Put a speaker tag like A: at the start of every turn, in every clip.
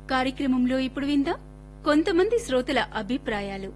A: కార్యక్రమంలో ఇప్పుడు విందాం కొంతమంది శ్రోతల అభిప్రాయాలు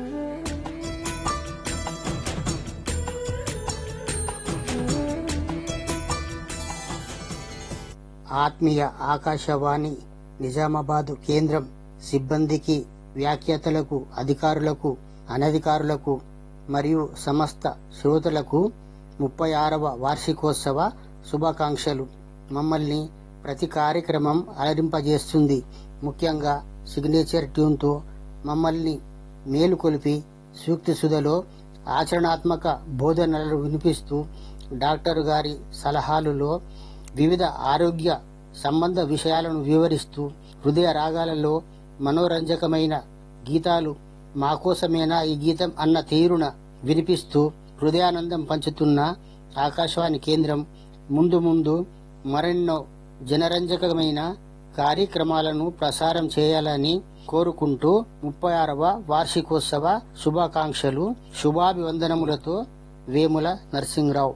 B: ఆత్మీయ ఆకాశవాణి నిజామాబాదు కేంద్రం సిబ్బందికి వ్యాఖ్యాతలకు అధికారులకు అనధికారులకు మరియు సమస్త శ్రోతలకు ముప్పై ఆరవ వార్షికోత్సవ శుభాకాంక్షలు మమ్మల్ని ప్రతి కార్యక్రమం అలరింపజేస్తుంది ముఖ్యంగా సిగ్నేచర్ ట్యూన్తో మమ్మల్ని మేలుకొలిపి సూక్తి సుధలో ఆచరణాత్మక బోధనలు వినిపిస్తూ డాక్టర్ గారి సలహాలులో వివిధ ఆరోగ్య సంబంధ విషయాలను వివరిస్తూ హృదయ రాగాలలో మనోరంజకమైన గీతాలు మాకోసమేనా ఈ గీతం అన్న తీరున వినిపిస్తూ హృదయానందం పంచుతున్న ఆకాశవాణి కేంద్రం ముందు ముందు మరెన్నో జనరంజకమైన కార్యక్రమాలను ప్రసారం చేయాలని కోరుకుంటూ ముప్పై ఆరవ వార్షికోత్సవ శుభాకాంక్షలు శుభాభివందనములతో వేముల నరసింహరావు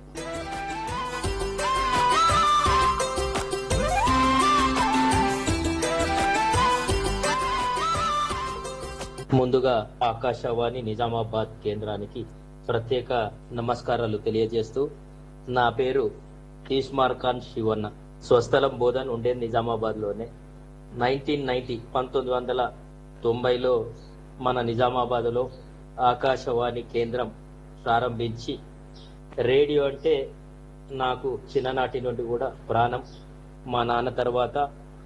C: ముందుగా ఆకాశవాణి నిజామాబాద్ కేంద్రానికి ప్రత్యేక నమస్కారాలు తెలియజేస్తూ నా పేరు తీస్మార్ ఖాన్ శివన్న స్వస్థలం బోధన్ ఉండేది నిజామాబాద్ లోనే నైన్టీన్ నైన్టీ పంతొమ్మిది వందల తొంభైలో మన నిజామాబాద్ లో ఆకాశవాణి కేంద్రం ప్రారంభించి రేడియో అంటే నాకు చిన్ననాటి నుండి కూడా ప్రాణం మా నాన్న తర్వాత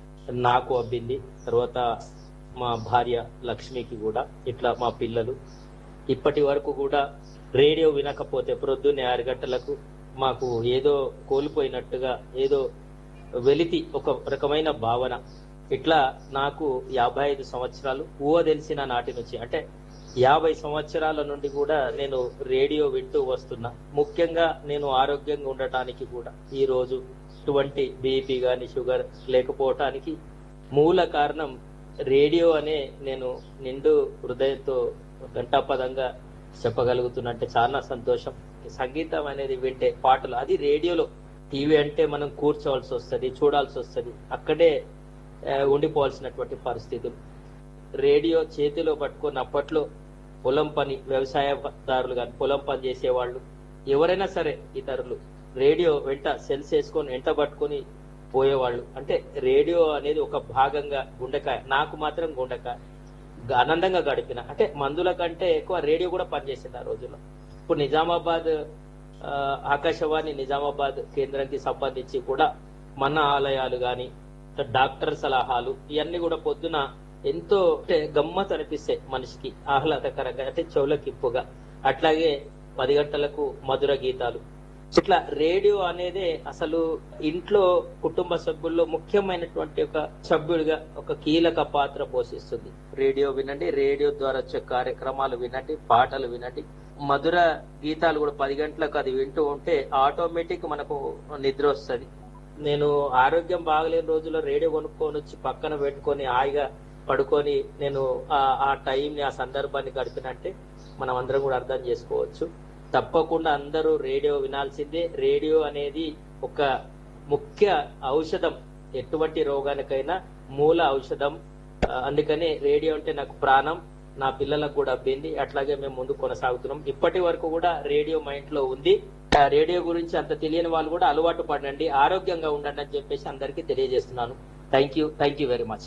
C: నాకు అబ్బింది తర్వాత మా భార్య లక్ష్మికి కూడా ఇట్లా మా పిల్లలు ఇప్పటి వరకు కూడా రేడియో వినకపోతే ప్రొద్దున్నే ఆరు గంటలకు మాకు ఏదో కోల్పోయినట్టుగా ఏదో వెలితి ఒక రకమైన భావన ఇట్లా నాకు యాభై ఐదు సంవత్సరాలు ఊహ తెలిసిన నాటి నుంచి అంటే యాభై సంవత్సరాల నుండి కూడా నేను రేడియో వింటూ వస్తున్నా ముఖ్యంగా నేను ఆరోగ్యంగా ఉండటానికి కూడా ఈ రోజు ఇటువంటి బీపీ గాని షుగర్ లేకపోవటానికి మూల కారణం రేడియో అనే నేను నిండు హృదయంతో ఘంటాపదంగా చెప్పగలుగుతున్నట్టే చాలా సంతోషం సంగీతం అనేది వింటే పాటలు అది రేడియోలో టీవీ అంటే మనం కూర్చోవాల్సి వస్తుంది చూడాల్సి వస్తుంది అక్కడే ఆ, ఉండిపోవాల్సినటువంటి పరిస్థితులు రేడియో చేతిలో పట్టుకొని అప్పట్లో పొలం పని వ్యవసాయదారులు కానీ పొలం పని చేసేవాళ్ళు ఎవరైనా సరే ఇతరులు రేడియో వెంట సెల్స్ వేసుకొని వెంట పట్టుకొని పోయేవాళ్ళు అంటే రేడియో అనేది ఒక భాగంగా గుండెకాయ నాకు మాత్రం గుండెకాయ గ- ఆనందంగా గడిపిన అంటే మందుల కంటే ఎక్కువ రేడియో కూడా పనిచేసింది ఆ రోజుల్లో ఇప్పుడు నిజామాబాద్ ఆ, ఆకాశవాణి నిజామాబాద్ కేంద్రానికి సంబంధించి కూడా మన ఆలయాలు గాని డాక్టర్ సలహాలు ఇవన్నీ కూడా పొద్దున ఎంతో అంటే గమ్మత్ అనిపిస్తాయి మనిషికి ఆహ్లాదకరంగా అంటే చెవులకింపుగా అట్లాగే పది గంటలకు మధుర గీతాలు ఇట్లా రేడియో అనేది అసలు ఇంట్లో కుటుంబ సభ్యుల్లో ముఖ్యమైనటువంటి ఒక సభ్యుడిగా ఒక కీలక పాత్ర పోషిస్తుంది రేడియో వినండి రేడియో ద్వారా వచ్చే కార్యక్రమాలు వినండి పాటలు వినండి మధుర గీతాలు కూడా పది గంటలకు అది వింటూ ఉంటే ఆటోమేటిక్ మనకు నిద్ర వస్తుంది నేను ఆరోగ్యం బాగలేని రోజుల్లో రేడియో కొనుక్కొని వచ్చి పక్కన పెట్టుకొని హాయిగా పడుకొని నేను ఆ- ఆ టైంని ఆ సందర్భాన్ని గడిపినట్టే మనం అందరం కూడా అర్థం చేసుకోవచ్చు తప్పకుండా అందరూ రేడియో వినాల్సిందే రేడియో అనేది ఒక ముఖ్య ఔషధం ఎటువంటి రోగానికైనా మూల ఔషధం ఆ, అందుకనే రేడియో అంటే నాకు ప్రాణం నా పిల్లలకు కూడా అబ్బింది అట్లాగే మేము ముందు కొనసాగుతున్నాం ఇప్పటి వరకు కూడా రేడియో మా ఇంట్లో ఉంది ఆ, రేడియో గురించి అంత తెలియని వాళ్ళు కూడా అలవాటు పడండి ఆరోగ్యంగా ఉండండి అని చెప్పేసి అందరికీ తెలియజేస్తున్నాను thank you thank you very much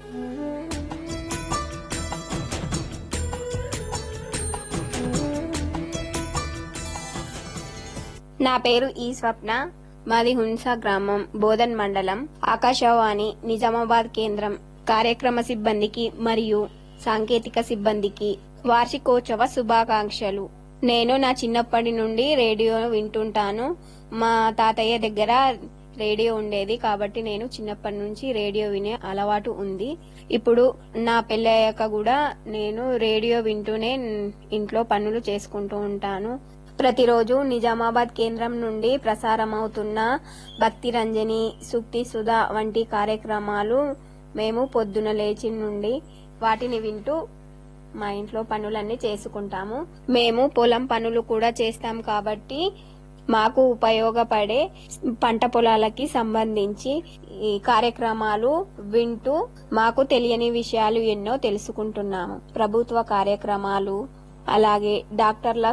D: నా పేరు ఈ స్వప్న మాది హున్స గ్రామం బోధన్ మండలం ఆకాశవాణి నిజామాబాద్ కేంద్రం కార్యక్రమ సిబ్బందికి మరియు సాంకేతిక సిబ్బందికి వార్షికోత్సవ శుభాకాంక్షలు నేను నా చిన్నప్పటి నుండి రేడియో వింటుంటాను మా తాతయ్య దగ్గర రేడియో ఉండేది కాబట్టి నేను చిన్నప్పటి నుంచి రేడియో వినే అలవాటు ఉంది ఇప్పుడు నా పెళ్ళయ్యాక కూడా నేను రేడియో వింటూనే ఇంట్లో పనులు చేసుకుంటూ ఉంటాను ప్రతిరోజు నిజామాబాద్ కేంద్రం నుండి ప్రసారమవుతున్న భక్తి రంజని సుక్తి సుధా వంటి కార్యక్రమాలు మేము పొద్దున లేచి నుండి వాటిని వింటూ మా ఇంట్లో పనులన్నీ చేసుకుంటాము మేము పొలం పనులు కూడా చేస్తాం కాబట్టి మాకు ఉపయోగపడే పంట పొలాలకి సంబంధించి ఈ కార్యక్రమాలు వింటూ మాకు తెలియని విషయాలు ఎన్నో తెలుసుకుంటున్నాము ప్రభుత్వ కార్యక్రమాలు అలాగే డాక్టర్ల